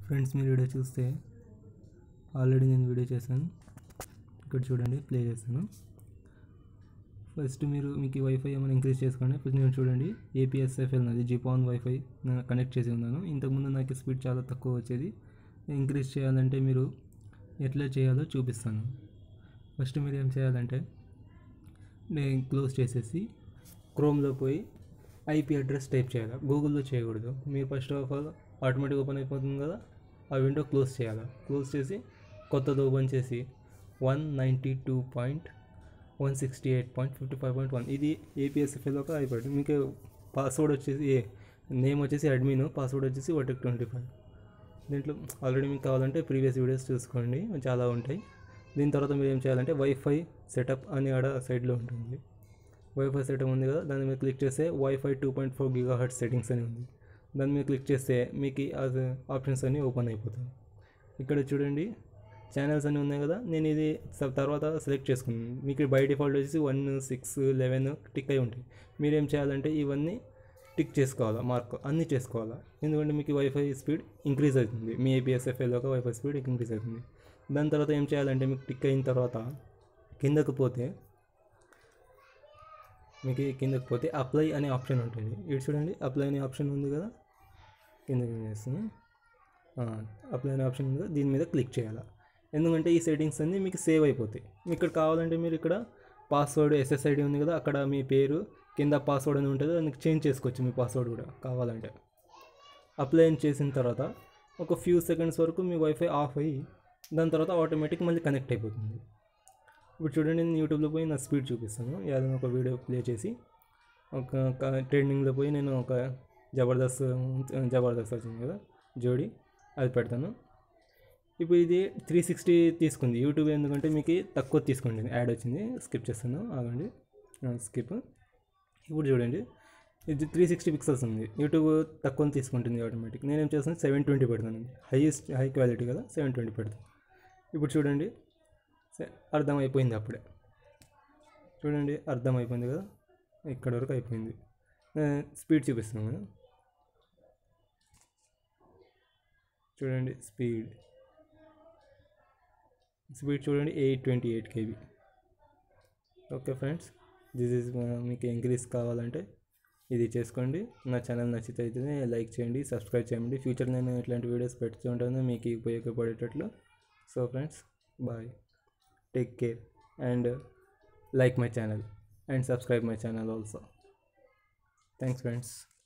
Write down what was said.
friends మీరు video చూస్తే already నేను వీడియో చేశాను ఇక్కడ చూడండి ప్లే చేస్తాను ఫస్ట్ మీరు మీకు వైఫై ఏమైనా ఇంక్రీజ్ చేసుకోండి ఫస్ట్ నేను చూడండి ఏపీఎస్ఎఫ్ఎల్ నాది జిపాన్ వైఫై కనెక్ట్ చేసి ఉన్నాను ఇంతకుముందు నాకు స్పీడ్ చాలా తక్కువ వచ్చేది ఇంక్రీజ్ చేయాలంటే మీరు ఎట్లా చేయాలో చూపిస్తాను ఫస్ట్ మీరు ఏం చేయాలంటే నేను క్లోజ్ చేసేసి క్రోమ్లో పోయి ఐపీ అడ్రస్ టైప్ చేయాలి గూగుల్లో చేయకూడదు మీరు first of all automatic open అయిపోతుంది కదా ఆ విండో క్లోజ్ చేయాలి క్లోజ్ చేసి కొత్తది ఓపెన్ చేసి one ninety two point one sixty eight point fifty five point one ఇది ఏపీఎస్ఎఫ్ఎల్ ఒక అయిపోయింది మీకు పాస్వర్డ్ వచ్చేసి ఏ నేమ్ వచ్చేసి అడ్మిన్ పాస్వర్డ్ వచ్చేసి ఒకటి ట్వంటీ ఫైవ్ దీంట్లో ఆల్రెడీ మీకు కావాలంటే ప్రీవియస్ వీడియోస్ చూసుకోండి చాలా ఉంటాయి దీని తర్వాత మీరు ఏం చేయాలంటే వైఫై సెటప్ అని ఆడ సైడ్లో ఉంటుంది వైఫై సెటప్ ఉంది కదా దాని మీద క్లిక్ చేస్తే WiFi two point four gigahertz settings అని ఉంది దాని మీద క్లిక్ చేస్తే మీకు అది ఆప్షన్స్ అన్నీ ఓపెన్ అయిపోతాయి ఇక్కడ చూడండి ఛానల్స్ అన్నీ ఉన్నాయి కదా నేను ఇది స- తర్వాత సెలెక్ట్ చేసుకున్నాను మీకు బై డిఫాల్ట్ వచ్చేసి వన్ సిక్స్ లెవెన్ టిక్ అయి ఉంటాయి మీరు ఏం చేయాలంటే ఇవన్నీ టిక్ చేసుకోవాలా మార్క్ అన్నీ చేసుకోవాలా ఎందుకంటే మీకు వైఫై స్పీడ్ ఇంక్రీజ్ అవుతుంది మీ ఏపీఎస్ఎఫ్ఎల్లోక వైఫై స్పీడ్ ఇంక్రీజ్ అవుతుంది దాని తర్వాత ఏం చేయాలంటే మీకు టిక్ అయిన తర్వాత కిందకు పోతే మీకు ఈ కిందకి పోతే అప్లై అనే ఆప్షన్ ఉంటుంది ఇటు చూడండి అప్లై అనే ఆప్షన్ ఉంది కదా కిందకి చేస్తుంది అప్లై అనే ఆప్షన్ ఉంది కదా దీని మీద క్లిక్ చేయాలి ఎందుకంటే ఈ సెట్టింగ్స్ అన్నీ మీకు సేవ్ అయిపోతాయి మీకు ఇక్కడ కావాలంటే మీరు ఇక్కడ పాస్వర్డ్ ఎస్ఎస్ఐడి ఉంది కదా అక్కడ మీ పేరు కింద పాస్వర్డ్ అని ఉంటుంది దానికి చేంజ్ చేసుకోవచ్చు మీ పాస్వర్డ్ కూడా కావాలంటే అప్లై అని చేసిన తర్వాత ఒక ఫ్యూ సెకండ్స్ వరకు మీ వైఫై ఆఫ్ అయ్యి దాని తర్వాత ఆటోమేటిక్ మళ్ళీ కనెక్ట్ అయిపోతుంది ఇప్పుడు చూడండి నేను యూట్యూబ్లో పోయి నా స్పీడ్ చూపిస్తాను ఏదైనా ఒక వీడియో ప్లే చేసి ఒక ట్రెండింగ్లో పోయి నేను ఒక జబర్దస్త్ జబర్దస్త్ వచ్చింది కదా జోడి అది పెడతాను ఇప్పుడు ఇది త్రీ సిక్స్టీ తీసుకుంది యూట్యూబ్ ఎందుకంటే మీకు తక్కువ తీసుకుంటుంది యాడ్ వచ్చింది స్కిప్ చేస్తాను ఆగండి స్కిప్ ఇప్పుడు చూడండి ఇది త్రీ సిక్స్టీ పిక్సెల్స్ ఉంది యూట్యూబ్ తక్కువ తీసుకుంటుంది ఆటోమేటిక్ నేనేం చేస్తాను సెవెన్ ట్వంటీ పెడతాను హైయెస్ట్ హై క్వాలిటీ కదా సెవెన్ ట్వంటీ పెడతాను ఇప్పుడు చూడండి సే- అర్థమైపోయింది అప్పుడే చూడండి అర్థమైపోయింది కదా ఇక్కడ వరకు అయిపోయింది నేను స్పీడ్ చూపిస్తాను కదా చూడండి స్పీడ్ స్పీడ్ చూడండి eight twenty eight KB okay friends this is మీకు ఇంక్రీజ్ కావాలంటే ఇది చేసుకోండి నా ఛానల్ నచ్చితే అయితే లైక్ చేయండి సబ్స్క్రైబ్ చేయండి ఫ్యూచర్ నేను ఇట్లాంటి వీడియోస్ పెడుతూ ఉంటాను మీకు ఉపయోగపడేటట్లు so friends bye take care and uh, like my channel and subscribe my channel also thanks friends